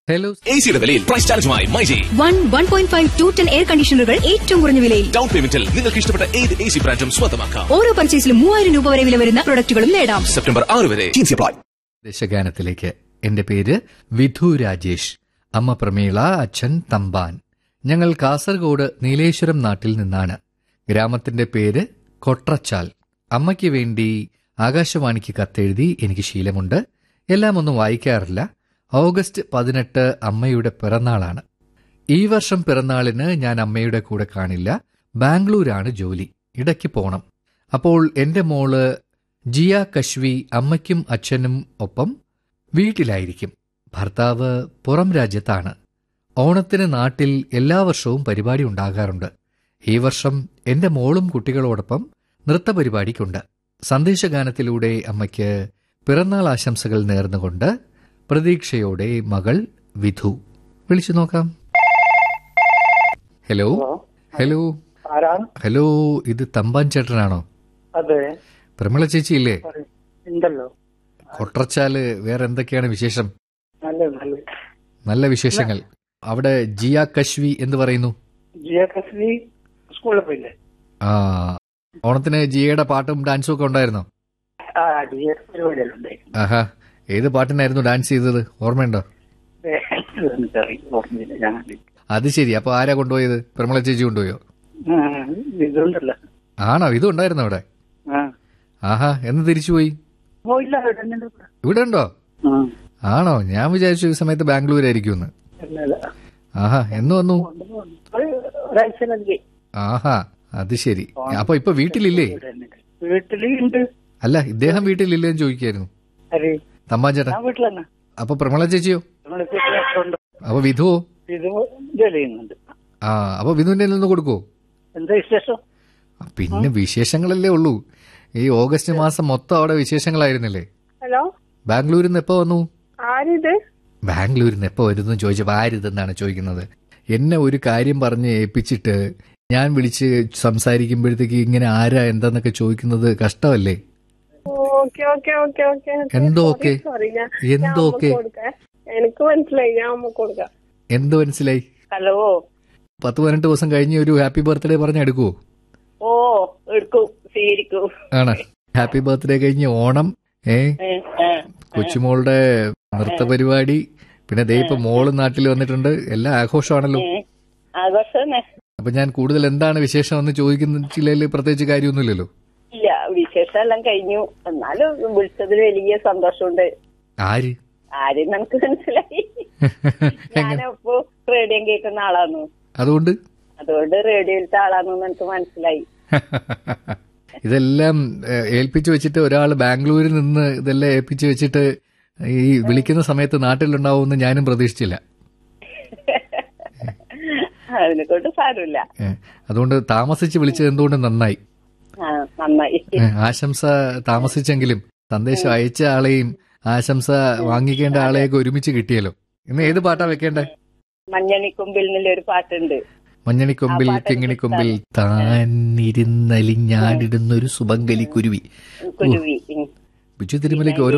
Hello A സിയുടെ വിലയിൽ price ചാലഞ്ചുമായി myG one one point five two ten air കണ്ടീഷണറുകൾ ഏറ്റവും കുറഞ്ഞ വിലയിൽ ഡൗൺ പേയ്മെന്റിൽ നിങ്ങൾക്ക് ഇഷ്ടപ്പെട്ട ഏത് എ സി ബ്രാൻഡും സ്വന്തമാക്കാം ഓരോ പർച്ചേസിലും മൂവായിരം രൂപ വരെ വില വരുന്ന പ്രൊഡക്റ്റുകളും നേടാം സെപ്റ്റംബർ ആറ് വരെ ടീംസി അപ്ലൈ ദേശഗാനത്തിലേക്ക് എന്റെ പേര് വിധു രാജേഷ് അമ്മ പ്രമീള അച്ഛൻ തമ്പാൻ ഞങ്ങൾ കാസർഗോഡ് നീലേശ്വരം നാട്ടിൽ നിന്നാണ് ഗ്രാമത്തിന്റെ പേര് കൊട്രച്ചാൽ അമ്മയ്ക്ക് വേണ്ടി ആകാശവാണിക്ക് കത്തെഴുതി എനിക്ക് ശീലമുണ്ട് എല്ലാം ഒന്നും വായിക്കാറില്ല ഓഗസ്റ്റ് പതിനെട്ട് അമ്മയുടെ പിറന്നാളാണ് ഈ വർഷം പിറന്നാളിന് ഞാൻ അമ്മയുടെ കൂടെ കാണില്ല ബാംഗ്ലൂരാണ് ജോലി ഇടയ്ക്ക് പോണം അപ്പോൾ എന്റെ മോള് ജിയ കശ്വി അമ്മയ്ക്കും അച്ഛനും ഒപ്പം വീട്ടിലായിരിക്കും ഭർത്താവ് പുറം രാജ്യത്താണ് ഓണത്തിന് നാട്ടിൽ എല്ലാ വർഷവും പരിപാടി ഉണ്ടാകാറുണ്ട് ഈ വർഷം എന്റെ മോളും കുട്ടികളോടൊപ്പം നൃത്തപരിപാടിക്കുണ്ട് സന്ദേശഗാനത്തിലൂടെ അമ്മയ്ക്ക് പിറന്നാൾ ആശംസകൾ നേർന്നുകൊണ്ട് പ്രതീക്ഷയോടെ മകൾ വിധു വിളിച്ചു നോക്കാം ഹലോ ഹലോ ആരാണ് ഹലോ ഇത് തമ്പാൻ ചേട്ടനാണോ അതെ പ്രമിള ചേച്ചി ഇല്ലേ പറയ്. ഉണ്ടല്ലോ കൊട്രച്ചാല് വേറെ എന്തൊക്കെയാണ് വിശേഷം നല്ല നല്ല നല്ല വിശേഷങ്ങൾ അവിടെ ജിയ കശ്വി എന്ന് പറയുന്നു ജിയ കസ്ലി സ്കൂളിൽ പോയില്ലേ ആ ഓണത്തിന് ജിയയുടെ പാട്ടും ഡാൻസും ഒക്കെ ഉണ്ടായിരുന്നോ ആ ജിയ പരിപാടിയെല്ലാം ഉണ്ടായിരുന്നു ആഹാ ഏത് പാട്ടിനായിരുന്നു ഡാൻസ് ചെയ്തത് ഓർമ്മയുണ്ടോ ഏ, എനിക്കറിയില്ല, ഓർമ്മയില്ല ഞാൻ കണ്ടില്ല. അത് ശരി അപ്പൊ ആരാ കൊണ്ടുപോയത് പ്രമിള ചേച്ചി കൊണ്ടുപോയോ ആ, ഇതുണ്ടല്ലോ ആണോ ഇതും ഉണ്ടായിരുന്നു അവിടെ ആ ആഹാ എന്ന് തിരിച്ചുപോയി ഓ ഇല്ല അവിടെ തന്നെ ഉണ്ട്. ഇവിടെ ഉണ്ടോ ആ, ആണോ ഞാൻ വിചാരിച്ചു ഈ സമയത്ത് ബാംഗ്ലൂരായിരിക്കും എന്ന് ഇല്ല, ഇല്ല. ആഹാ എന്ന് വന്നു ഒരു ഒരാഴ്ച നൽകി ആഹാ അത് ശരി അപ്പൊ ഇപ്പൊ വീട്ടിലില്ലേ വീട്ടില് ഉണ്ട് അല്ല ഇദ്ദേഹം വീട്ടിലില്ലേന്ന് ചോദിക്കായിരുന്നു അരെ തമ്പാൻ ചേട്ടൻ ഞാൻ വീട്ടിലെന്നെ അപ്പൊ പ്രമിള ചേച്ചിയോ നമ്മളെ വീട്ടിലുണ്ട് അപ്പൊ വിധുവോ ഇത് ജോലി ചെയ്യുന്നുണ്ട് ആ അപ്പൊ വിധുവിന്റെ നിന്ന് കൊടുക്കോ എന്താ വിശേഷം പിന്നെ വിശേഷങ്ങളല്ലേ ഉള്ളൂ ഈ ഓഗസ്റ്റ് മാസം മൊത്തം അവിടെ വിശേഷങ്ങളായിരുന്നില്ലേ ഹലോ ബാംഗ്ലൂരിൽ നിന്ന് എപ്പോ വന്നു ആരിത് ബാംഗ്ലൂരിൽ നിന്ന് എപ്പോ വരുന്നു ചോദിച്ചപ്പോ ആരിതെന്നാണ് ചോദിക്കുന്നത് എന്നെ ഒരു കാര്യം പറഞ്ഞ് ഏൽപ്പിച്ചിട്ട് ഞാൻ വിളിച്ച് സംസാരിക്കുമ്പോഴത്തേക്ക് ഇങ്ങനെ ആരാ എന്താന്നൊക്കെ ചോദിക്കുന്നത് കഷ്ടമല്ലേ ഓക്കെ ഓക്കെ ഓക്കെ ഓക്കെ എന്തോ ഓക്കെ? സോറി ഞാൻ എന്തോ ഞാൻ ഓക്കെ? അമ്മക്ക് കൊടുക്കാം എനിക്ക് മനസ്സിലായി ഞാൻ അമ്മ കൊടുക്കാം എന്ത് മനസ്സിലായി ഹലോ പത്ത് പതിനെട്ട് ദിവസം കഴിഞ്ഞ് ഒരു ഹാപ്പി ബർത്ത്ഡേ പറഞ്ഞ് എടുക്കുവോ ഓ എടുക്കൂ സ്വീകരിക്കൂ ആണ് ഹാപ്പി ബർത്ത്ഡേ കഴിഞ്ഞ് ഓണം ഏ ഏ, ഏ. കൊച്ചുമോളുടെ നൃത്ത പരിപാടി പിന്നെ ദേ ഇപ്പൊ മോള് നാട്ടിൽ വന്നിട്ടുണ്ട് എല്ലാ ആഘോഷമാണല്ലോ ഏ, ആഘോഷം തന്നെ അപ്പൊ ഞാൻ കൂടുതൽ എന്താണ് വിശേഷം എന്ന് ചോദിക്കുന്നതിൽ പ്രത്യേകിച്ച് കാര്യമൊന്നുമില്ലല്ലോ ഇല്ല വിശേഷം എല്ലാം കഴിഞ്ഞു എന്നാലും വിളിച്ചതിൽ വലിയ സന്തോഷമുണ്ട് ആര് ആരും നമുക്ക് മനസ്സിലായി ഞാനപ്പോ റേഡിയോ കേൾക്കുന്ന ആളാന്നു അതുകൊണ്ട് അതുകൊണ്ട് റേഡിയോയിലത്തെ ആളാന്നു എനിക്ക് മനസ്സിലായി ഇതെല്ലാം ഏഹ്, ഏൽപ്പിച്ചു വെച്ചിട്ട് ഒരാൾ ബാംഗ്ലൂരിൽ നിന്ന് ഇതെല്ലാം ഏൽപ്പിച്ചു വെച്ചിട്ട് ഈ വിളിക്കുന്ന സമയത്ത് നാട്ടിലുണ്ടാവുമെന്ന് ഞാനും പ്രതീക്ഷിച്ചില്ല അതിനെ കൊണ്ട് സാരമില്ല ഏഹ്, അതുകൊണ്ട് താമസിച്ച് വിളിച്ചത് എന്തുകൊണ്ട് നന്നായി ആ നന്നായി ഏഹ്, ആശംസ താമസിച്ചെങ്കിലും സന്ദേശം അയച്ച ആളെയും ആശംസ വാങ്ങിക്കേണ്ട ആളെയൊക്കെ ഒരുമിച്ച് കിട്ടിയല്ലോ ഇന്ന് ഏത് പാട്ടാ വെക്കേണ്ടേ മഞ്ഞണിക്കൊമ്പിൽ നിന്നൊരു പാട്ടുണ്ട് മഞ്ഞണിക്കൊമ്പിൽ ആ പാട്ട് കിങ്ങിണിക്കൊമ്പിൽ താനിരുന്നലിഞ്ഞാടിടുന്നൊരു സുബങ്കലി കുരുവി കുരുവി ഉം. ബിജു തിരുമലയ്ക്ക് ഓരോ